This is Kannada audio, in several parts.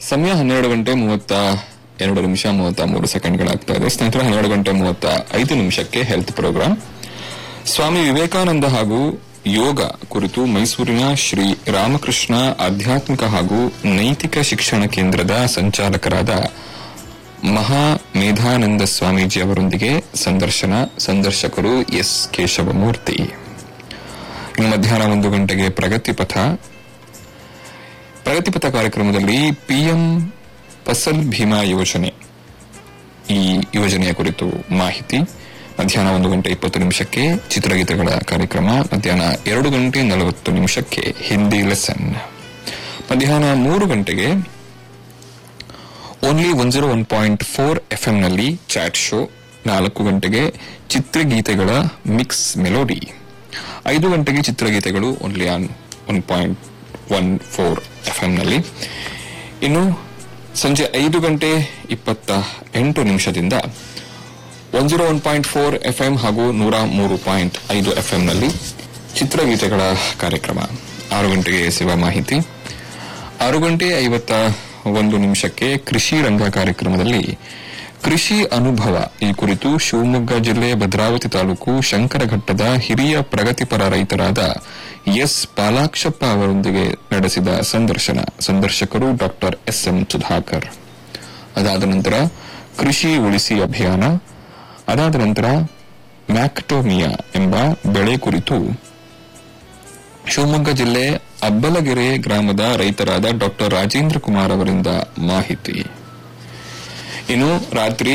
ಸಮಯ ಹನ್ನೆರಡು ಗಂಟೆ ಮೂವತ್ತ ಎರಡು ನಿಮಿಷ ಮೂವತ್ತ ಮೂರು ಸೆಕೆಂಡ್ಗಳಾಗ್ತಾ ಇದೆ ಸ್ನೇಹಿತರೆ ಹನ್ನೆರಡು ಗಂಟೆ ಮೂವತ್ತ ಐದು ನಿಮಿಷಕ್ಕೆ ಹೆಲ್ತ್ ಪ್ರೋಗ್ರಾಂ ಸ್ವಾಮಿ ವಿವೇಕಾನಂದ ಹಾಗೂ ಯೋಗ ಕುರಿತು ಮೈಸೂರಿನ ಶ್ರೀ ರಾಮಕೃಷ್ಣ ಆಧ್ಯಾತ್ಮಿಕ ಹಾಗೂ ನೈತಿಕ ಶಿಕ್ಷಣ ಕೇಂದ್ರದ ಸಂಚಾಲಕರಾದ ಮಹಾ ಮೇಧಾನಂದ ಸ್ವಾಮೀಜಿ ಅವರೊಂದಿಗೆ ಸಂದರ್ಶನ ಸಂದರ್ಶಕರು ಎಸ್ ಕೇಶವಮೂರ್ತಿ ಇನ್ನು ಮಧ್ಯಾಹ್ನ ಒಂದು ಗಂಟೆಗೆ ಪ್ರಗತಿ ಪಥ ಪ್ರಗತಿಪಥ ಕಾರ್ಯಕ್ರಮದಲ್ಲಿ ಪಿಎಂ ಫಸಲ್ ಭೀಮಾ ಯೋಜನೆ ಈ ಯೋಜನೆಯ ಕುರಿತು ಮಾಹಿತಿ ಮಧ್ಯಾಹ್ನ ಒಂದು ಗಂಟೆ ಇಪ್ಪತ್ತು ನಿಮಿಷಕ್ಕೆ ಚಿತ್ರಗೀತೆಗಳ ಕಾರ್ಯಕ್ರಮ ಮಧ್ಯಾಹ್ನ ಎರಡು ಗಂಟೆ ನಲವತ್ತು ನಿಮಿಷಕ್ಕೆ ಹಿಂದಿ ಲೆಸನ್ ಮಧ್ಯಾಹ್ನ ಮೂರು ಗಂಟೆಗೆ only one zero one point four ಎಫ್ಎಂನಲ್ಲಿ ಚಾಟ್ ಶೋ ನಾಲ್ಕು ಗಂಟೆಗೆ ಚಿತ್ರಗೀತೆಗಳ ಮಿಕ್ಸ್ ಮೆಲೋಡಿ ಐದು ಗಂಟೆಗೆ ಚಿತ್ರಗೀತೆಗಳು only on one point one four ಎಫ್ಎಂನಲ್ಲಿ ಇನ್ನು ಸಂಜೆ ಐದು ಗಂಟೆ ಇಪ್ಪತ್ತ ಎಂಟು ನಿಮಿಷದಿಂದ one zero one point four FM ಹಾಗೂ ನೂರ ಮೂರು ಪಾಯಿಂಟ್ ಐದು ಎಫ್ಎಂನಲ್ಲಿ ಚಿತ್ರಗೀತೆಗಳ ಕಾರ್ಯಕ್ರಮ ಆರು ಗಂಟೆಗೆ ಸೇವಾ ಮಾಹಿತಿ ಆರು ಗಂಟೆ ಐವತ್ತ ಒಂದು ನಿಮಿಷಕ್ಕೆ ಕೃಷಿ ರಂಗ ಕಾರ್ಯಕ್ರಮದಲ್ಲಿ ಕೃಷಿ ಅನುಭವ ಈ ಕುರಿತು ಶಿವಮೊಗ್ಗ ಜಿಲ್ಲೆ ಭದ್ರಾವತಿ ತಾಲೂಕು ಶಂಕರಘಟ್ಟದ ಹಿರಿಯ ಪ್ರಗತಿಪರ ರೈತರಾದ ಎಸ್ ಪಾಲಾಕ್ಷಪ್ಪ ಅವರೊಂದಿಗೆ ನಡೆಸಿದ ಸಂದರ್ಶನ ಸಂದರ್ಶಕರು ಡಾಕ್ಟರ್ ಎಸ್ ಎಂ ಸುಧಾಕರ್ ಅದಾದ ನಂತರ ಕೃಷಿ ಉಳಿಸಿ ಅಭಿಯಾನ ಅದಾದ ನಂತರ ಮ್ಯಾಕ್ಟೋಮಿಯಾ ಎಂಬ ಬೆಳೆ ಕುರಿತು ಶಿವಮೊಗ್ಗ ಜಿಲ್ಲೆ ಅಬ್ಬಲಗೆರೆ ಗ್ರಾಮದ ರೈತರಾದ ಡಾಕ್ಟರ್ ರಾಜೇಂದ್ರ ಕುಮಾರ್ ಅವರಿಂದ ಮಾಹಿತಿ ಇನ್ನು ರಾತ್ರಿ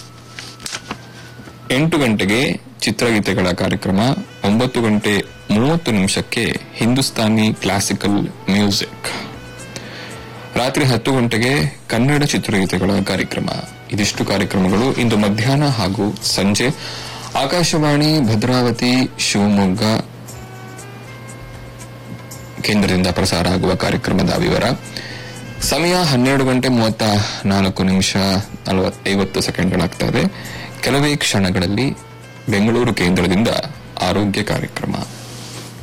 ಎಂಟು ಗಂಟೆಗೆ ಚಿತ್ರಗೀತೆಗಳ ಕಾರ್ಯಕ್ರಮ ಒಂಬತ್ತು ಗಂಟೆ ಮೂವತ್ತು ನಿಮಿಷಕ್ಕೆ ಹಿಂದೂಸ್ತಾನಿ ಕ್ಲಾಸಿಕಲ್ ಮ್ಯೂಸಿಕ್ ರಾತ್ರಿ ಹತ್ತು ಗಂಟೆಗೆ ಕನ್ನಡ ಚಿತ್ರಗೀತೆಗಳ ಕಾರ್ಯಕ್ರಮ ಇದಿಷ್ಟು ಕಾರ್ಯಕ್ರಮಗಳು ಇಂದು ಮಧ್ಯಾಹ್ನ ಹಾಗೂ ಸಂಜೆ ಆಕಾಶವಾಣಿ ಭದ್ರಾವತಿ ಶಿವಮೊಗ್ಗ ಕೇಂದ್ರದಿಂದ ಪ್ರಸಾರ ಆಗುವ ಕಾರ್ಯಕ್ರಮದ ವಿವರ ಸಮಯ ಹನ್ನೆರಡು ಗಂಟೆ ಮೂವತ್ತ ನಾಲ್ಕು ನಿಮಿಷ ನಲವತ್ ಐವತ್ತು ಸೆಕೆಂಡ್ಗಳಾಗ್ತಾ ಇದೆ ಕೆಲವೇ ಕ್ಷಣಗಳಲ್ಲಿ ಬೆಂಗಳೂರು ಕೇಂದ್ರದಿಂದ ಆರೋಗ್ಯ ಕಾರ್ಯಕ್ರಮ